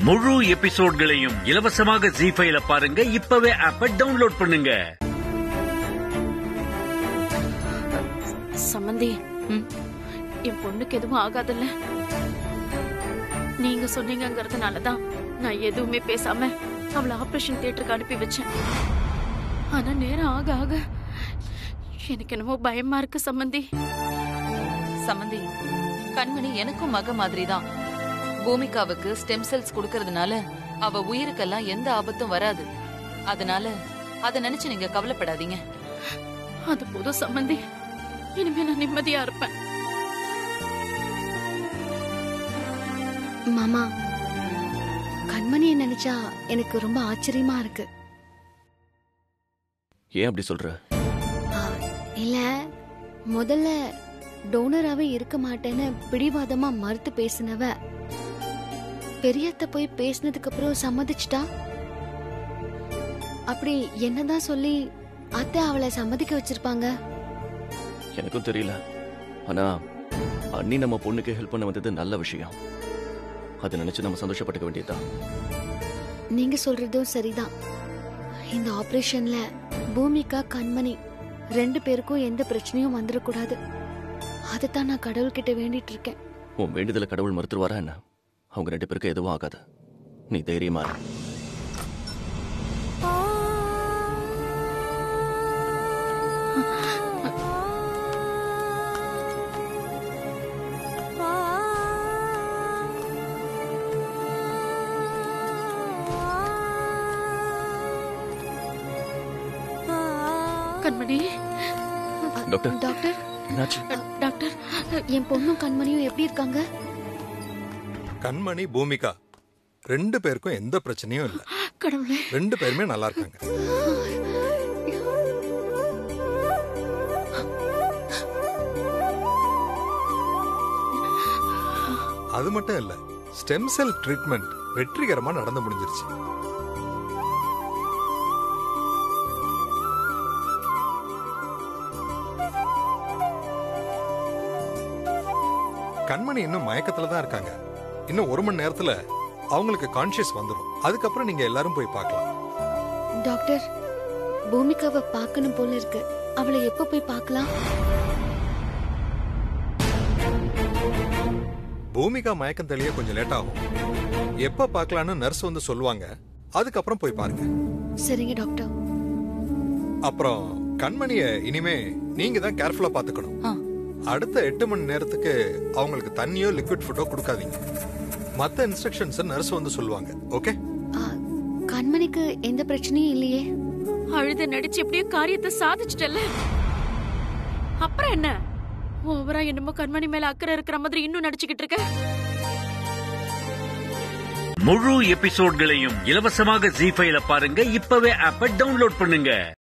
முழு எபிசோட்களையும் இலவசமாக ஜி ஃபைல பாருங்க இப்பவே ஆப்ப டவுன்லோட் பண்ணுங்க சம்மந்தி ம். என் பொண்ணுக்கு எதுவும் ஆகாதுல்ல நீங்க சொன்னீங்கங்கறதுனாலதான் நான் எதுவுமே பேசாம அவளை ஆபரேஷன் தியேட்டருக்கு அனுப்பி வச்சேன் ஆனா நேரம் ஆக ஆக எனக்கு என்னமோ பயமா இருக்கு சம்மந்தி சம்மந்தி கண்மணி எனக்கும் மக மாதிரி தான் பூமிகாவுக்கு ஸ்டெம் செல்ஸ் கொடுக்கறதுனால அவ உயிருக்கெல்லாம் எந்த ஆபத்தும் வராது அதனால அத நினைச்சு நீங்க கவலைப்படாதீங்க அது போதும் சம்மந்தி இனிமே நான் நிம்மதியா இருப்பேன் மாமா கண்மணியை நினைச்சா எனக்கு ரொம்ப ஆச்சரியமா இருக்கு ஏன் அப்படி சொல்ற ஆ, இல்ல முதல்ல டோனராவே இருக்க மாட்டேன்னு பிடிவாதமா மறுத்து பேசினவ பெரியத்த போய் பேசினதுக்கு அப்புறம் சம்மதிச்சிட்டா அப்படி என்னதான் சொல்லி அத்தை அவளை சம்மதிக்க வச்சிருப்பாங்க எனக்கும் தெரியல ஆனா அண்ணி நம்ம பொண்ணுக்கு ஹெல்ப் பண்ண வந்தது நல்ல விஷயம் அதை நினைச்சு நம்ம சந்தோஷப்பட்டுக்க வேண்டியதுதான் நீங்க சொல்றதும் சரிதான் இந்த ஆபரேஷன்ல பூமிகா கண்மணி ரெண்டு பேருக்கும் எந்த பிரச்சனையும் வந்துடக்கூடாது அதைத்தான் நான் கடவுள்கிட்ட வேண்டிட்டு இருக்கேன் உன் வேண்டுதல கடவுள் மறுத்துருவாரா என்ன அவங்க ரெண்டு பேருக்கும் எதுவும் ஆகாது நீ தைரியமா இரு. கண்மணி டாக்டர் டாக்டர் என்னாச்சு டாக்டர் என் பொண்ணும் கண்மணியும் எப்படி இருக்காங்க கண்மணி பூமிகா ரெண்டு பேருக்கும் எந்த பிரச்சனையும் இல்ல கடவுளே ரெண்டு பேருமே நல்லா இருக்காங்க அது மட்டும் இல்ல ஸ்டெம் செல் ட்ரீட்மெண்ட் வெற்றிகரமா நடந்து முடிஞ்சிருச்சு கண்மணி இன்னும் மயக்கத்துல தான் இருக்காங்க இன்னும் ஒரு மணி நேரத்துல அவங்களுக்கு கான்ஷியஸ் வந்துடும் அதுக்கப்புறம் நீங்க எல்லாரும் போய் பார்க்கலாம் டாக்டர் பூமிகாவை பார்க்கணும் போல இருக்கு அவளை எப்ப போய் பார்க்கலாம் பூமிகா மயக்கம் தெளிய கொஞ்சம் லேட் ஆகும் எப்ப பார்க்கலாம்னு நர்ஸ் வந்து சொல்லுவாங்க அதுக்கப்புறம் போய் பாருங்க சரிங்க டாக்டர் அப்புறம் கண்மணிய இனிமே நீங்க தான் கேர்ஃபுல்லா பாத்துக்கணும் ஆ. அடுத்த எட்டு மணி நேரத்துக்கு அவங்களுக்கு தண்ணியோ லிக்விட் ஃபுட்டோ கொடுக்காதீங்க மத்த இன்ஸ்ட்ரக்ஷன்ஸ் நர்ஸ் வந்து சொல்லுவாங்க ஓகே ஆ, கண்மணிக்கு எந்த பிரச்சனையும் இல்லையே அழுத நடிச்சு எப்படியோ காரியத்தை சாதிச்சிட்டல அப்புறம் என்ன ஓவரா என்னமோ கண்மணி மேல அக்கறை இருக்கிற மாதிரி இன்னும் நடிச்சுக்கிட்டு இருக்க முழு எபிசோட்களையும் இலவசமாக ஜி ஃபைல பாருங்க இப்பவே ஆப்ப டவுன்லோட் பண்ணுங்க